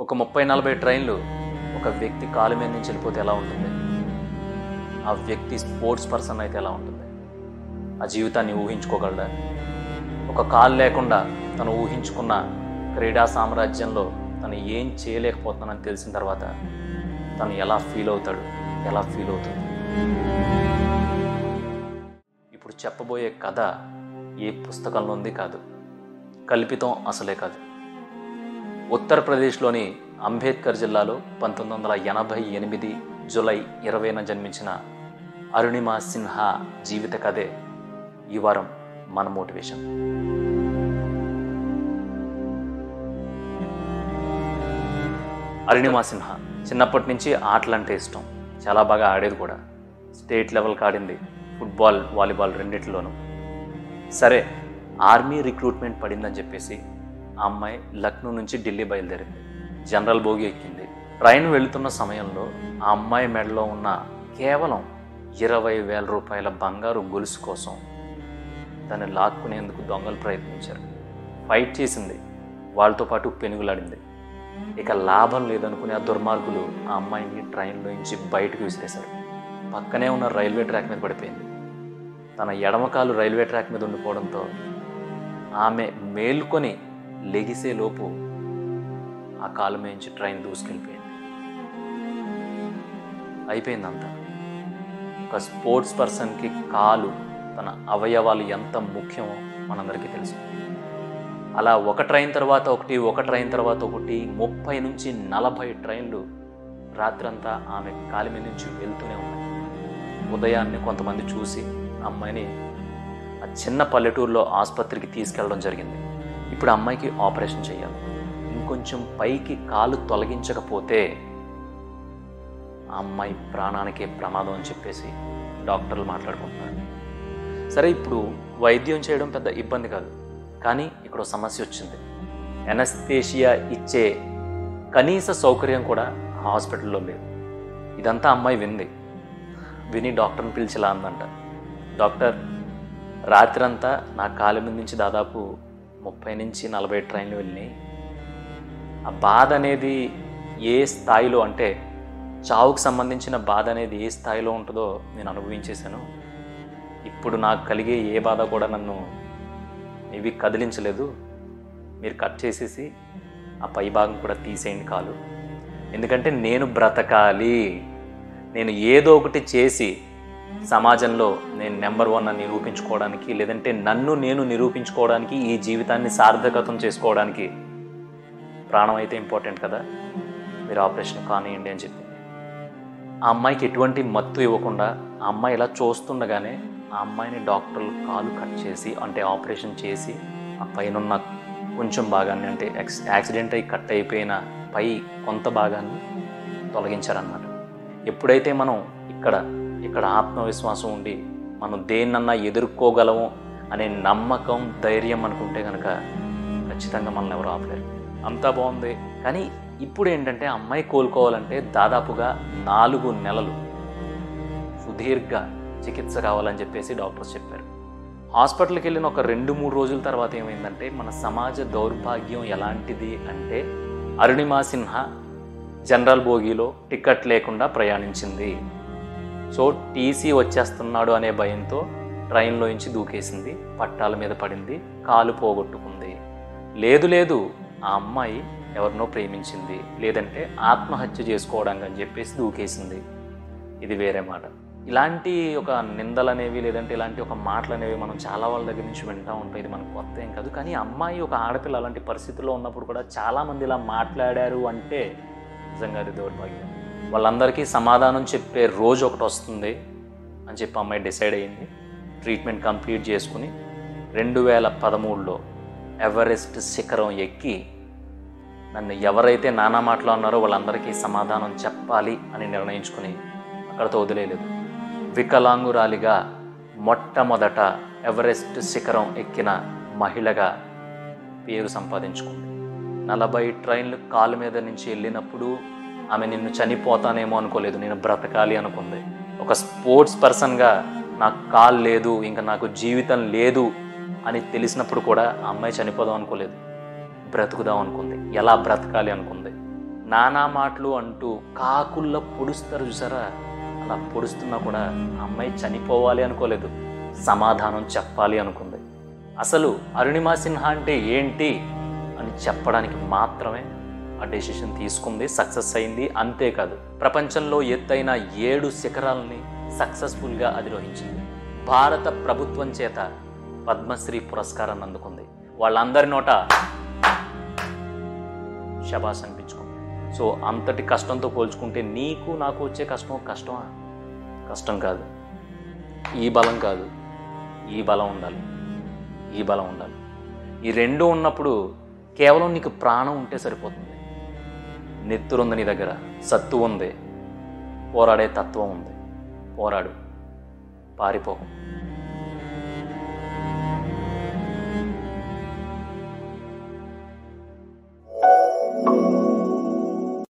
ఒక ముప్పై నలభై ట్రైన్లు ఒక వ్యక్తి కాలు మీద నుంచి వెళ్ళిపోతే ఎలా ఉంటుంది ఆ వ్యక్తి స్పోర్ట్స్ పర్సన్ అయితే ఎలా ఉంటుంది ఆ జీవితాన్ని ఊహించుకోగలడా ఒక కాలు లేకుండా తను ఊహించుకున్న క్రీడా సామ్రాజ్యంలో తను ఏం చేయలేకపోతున్నానని తెలిసిన తర్వాత తను ఎలా ఫీల్ అవుతాడు ఎలా ఫీల్ అవుతుంది ఇప్పుడు చెప్పబోయే కథ ఏ పుస్తకంలో ఉంది కాదు కల్పితం అసలే కాదు ఉత్తరప్రదేశ్లోని అంబేద్కర్ జిల్లాలో పంతొమ్మిది వందల ఎనభై ఎనిమిది జులై ఇరవైన జన్మించిన అరుణిమా సిన్హా జీవిత కథే ఈ వారం మన మోటివేషన్ అరుణిమా సిన్హా చిన్నప్పటి నుంచి ఆటలంటే ఇష్టం చాలా బాగా ఆడేది కూడా స్టేట్ లెవెల్కి ఆడింది ఫుట్బాల్ వాలీబాల్ రెండిట్లోనూ సరే ఆర్మీ రిక్రూట్మెంట్ పడిందని చెప్పేసి ఆ అమ్మాయి లక్నో నుంచి ఢిల్లీ బయలుదేరింది జనరల్ బోగి ఎక్కింది ట్రైన్ వెళుతున్న సమయంలో ఆ అమ్మాయి మెడలో ఉన్న కేవలం ఇరవై వేల రూపాయల బంగారు గొలుసు కోసం దాన్ని లాక్కునేందుకు దొంగలు ప్రయత్నించారు ఫైట్ చేసింది వాళ్ళతో పాటు పెనుగులాడింది ఇక లాభం లేదనుకుని ఆ దుర్మార్గులు ఆ అమ్మాయిని ట్రైన్లో నుంచి బయటకు విసిరేశారు పక్కనే ఉన్న రైల్వే ట్రాక్ మీద పడిపోయింది తన ఎడమకాలు రైల్వే ట్రాక్ మీద ఉండిపోవడంతో ఆమె మేల్కొని లెగిసే లోపు ఆ కాలు మేంచి ట్రైన్ దూసుకెళ్ళిపోయింది అయిపోయిందంతా ఒక స్పోర్ట్స్ పర్సన్కి కాలు తన అవయవాలు ఎంత ముఖ్యమో మనందరికీ తెలుసు అలా ఒక ట్రైన్ తర్వాత ఒకటి ఒక ట్రైన్ తర్వాత ఒకటి ముప్పై నుంచి నలభై ట్రైన్లు రాత్రంతా ఆమె కాలి మీద నుంచి వెళ్తూనే ఉన్నాయి ఉదయాన్నే కొంతమంది చూసి ఆ అమ్మాయిని ఆ చిన్న పల్లెటూరులో ఆసుపత్రికి తీసుకెళ్ళడం జరిగింది ఇప్పుడు ఆ అమ్మాయికి ఆపరేషన్ చేయాలి ఇంకొంచెం పైకి కాలు తొలగించకపోతే ఆ అమ్మాయి ప్రాణానికే ప్రమాదం అని చెప్పేసి డాక్టర్లు మాట్లాడుకుంటున్నారు సరే ఇప్పుడు వైద్యం చేయడం పెద్ద ఇబ్బంది కాదు కానీ ఇక్కడ ఒక సమస్య వచ్చింది ఎనస్థేషియా ఇచ్చే కనీస సౌకర్యం కూడా ఆ హాస్పిటల్లో లేదు ఇదంతా అమ్మాయి వింది విని డాక్టర్ని పిలిచిలా అందంట డాక్టర్ రాత్రంతా నా కాలు మీద నుంచి దాదాపు ముప్పై నుంచి నలభై ట్రైన్లు వెళ్ళినాయి ఆ బాధ అనేది ఏ స్థాయిలో అంటే చావుకు సంబంధించిన బాధ అనేది ఏ స్థాయిలో ఉంటుందో నేను అనుభవించేశాను ఇప్పుడు నాకు కలిగే ఏ బాధ కూడా నన్ను ఇవి కదిలించలేదు మీరు కట్ చేసేసి ఆ పై భాగం కూడా తీసేయండి కాలు ఎందుకంటే నేను బ్రతకాలి నేను ఏదో ఒకటి చేసి సమాజంలో నేను నెంబర్ వన్ అని నిరూపించుకోవడానికి లేదంటే నన్ను నేను నిరూపించుకోవడానికి ఈ జీవితాన్ని సార్థకతం చేసుకోవడానికి ప్రాణం అయితే ఇంపార్టెంట్ కదా మీరు ఆపరేషన్ కానివ్వండి అని చెప్పి ఆ అమ్మాయికి ఎటువంటి మత్తు ఇవ్వకుండా ఆ అమ్మాయి ఇలా చూస్తుండగానే ఆ అమ్మాయిని డాక్టర్లు కాలు కట్ చేసి అంటే ఆపరేషన్ చేసి ఆ పైన కొంచెం భాగాన్ని అంటే యాక్స్ యాక్సిడెంట్ అయి కట్ అయిపోయిన పై కొంత భాగాన్ని తొలగించారనమాట ఎప్పుడైతే మనం ఇక్కడ ఇక్కడ ఆత్మవిశ్వాసం ఉండి మనం దేన్నన్నా ఎదుర్కోగలము అనే నమ్మకం ధైర్యం అనుకుంటే కనుక ఖచ్చితంగా మనల్ని ఎవరు ఆపలేరు అంతా బాగుంది కానీ ఇప్పుడు ఏంటంటే అమ్మాయి కోలుకోవాలంటే దాదాపుగా నాలుగు నెలలు సుదీర్ఘ చికిత్స కావాలని చెప్పేసి డాక్టర్స్ చెప్పారు హాస్పిటల్కి వెళ్ళిన ఒక రెండు మూడు రోజుల తర్వాత ఏమైందంటే మన సమాజ దౌర్భాగ్యం ఎలాంటిది అంటే అరుణిమా సిన్హా జనరల్ బోగీలో టికెట్ లేకుండా ప్రయాణించింది సో టీసీ వచ్చేస్తున్నాడు అనే భయంతో ట్రైన్లో నుంచి దూకేసింది పట్టాల మీద పడింది కాలు పోగొట్టుకుంది లేదు లేదు ఆ అమ్మాయి ఎవరినో ప్రేమించింది లేదంటే ఆత్మహత్య చేసుకోవడానికి అని చెప్పేసి దూకేసింది ఇది వేరే మాట ఇలాంటి ఒక నిందలు అనేవి లేదంటే ఇలాంటి ఒక మాటలు అనేవి మనం చాలా వాళ్ళ దగ్గర నుంచి వింటూ ఉంటాం ఇది మనకు కొత్త ఏం కాదు కానీ అమ్మాయి ఒక ఆడపిల్ల అలాంటి పరిస్థితుల్లో ఉన్నప్పుడు కూడా చాలామంది ఇలా మాట్లాడారు అంటే నిజంగా అది దౌర్భాగ్యం వాళ్ళందరికీ సమాధానం చెప్పే రోజు ఒకటి వస్తుంది అని చెప్పి అమ్మాయి డిసైడ్ అయ్యింది ట్రీట్మెంట్ కంప్లీట్ చేసుకుని రెండు వేల పదమూడులో ఎవరెస్ట్ శిఖరం ఎక్కి నన్ను ఎవరైతే నానా మాటలు అన్నారో వాళ్ళందరికీ సమాధానం చెప్పాలి అని నిర్ణయించుకుని అక్కడతో వదిలేదు వికలాంగురాలిగా మొట్టమొదట ఎవరెస్ట్ శిఖరం ఎక్కిన మహిళగా పేరు సంపాదించుకుంది నలభై ట్రైన్లు కాలు మీద నుంచి వెళ్ళినప్పుడు ఆమె నిన్ను చనిపోతానేమో అనుకోలేదు నేను బ్రతకాలి అనుకుంది ఒక స్పోర్ట్స్ పర్సన్గా నాకు కాలు లేదు ఇంకా నాకు జీవితం లేదు అని తెలిసినప్పుడు కూడా ఆ అమ్మాయి చనిపోదాం అనుకోలేదు బ్రతుకుదాం అనుకుంది ఎలా బ్రతకాలి అనుకుంది నానా మాటలు అంటూ కాకుల్లో పొడుస్తారు చూసారా అలా పొడుస్తున్నా కూడా ఆ అమ్మాయి చనిపోవాలి అనుకోలేదు సమాధానం చెప్పాలి అనుకుంది అసలు అరుణిమా సిన్హా అంటే ఏంటి అని చెప్పడానికి మాత్రమే ఆ డెసిషన్ తీసుకుంది సక్సెస్ అయింది అంతేకాదు ప్రపంచంలో ఎత్తైన ఏడు శిఖరాలని సక్సెస్ఫుల్గా అధిరోహించింది భారత ప్రభుత్వం చేత పద్మశ్రీ పురస్కారాన్ని అందుకుంది వాళ్ళందరి నోట శబాస్ అనిపించుకుంది సో అంతటి కష్టంతో పోల్చుకుంటే నీకు నాకు వచ్చే కష్టం కష్టమా కష్టం కాదు ఈ బలం కాదు ఈ బలం ఉండాలి ఈ బలం ఉండాలి ఈ రెండు ఉన్నప్పుడు కేవలం నీకు ప్రాణం ఉంటే సరిపోతుంది నెత్తురుంది నీ దగ్గర సత్తు ఉంది పోరాడే తత్వం ఉంది పోరాడు పారిపోకు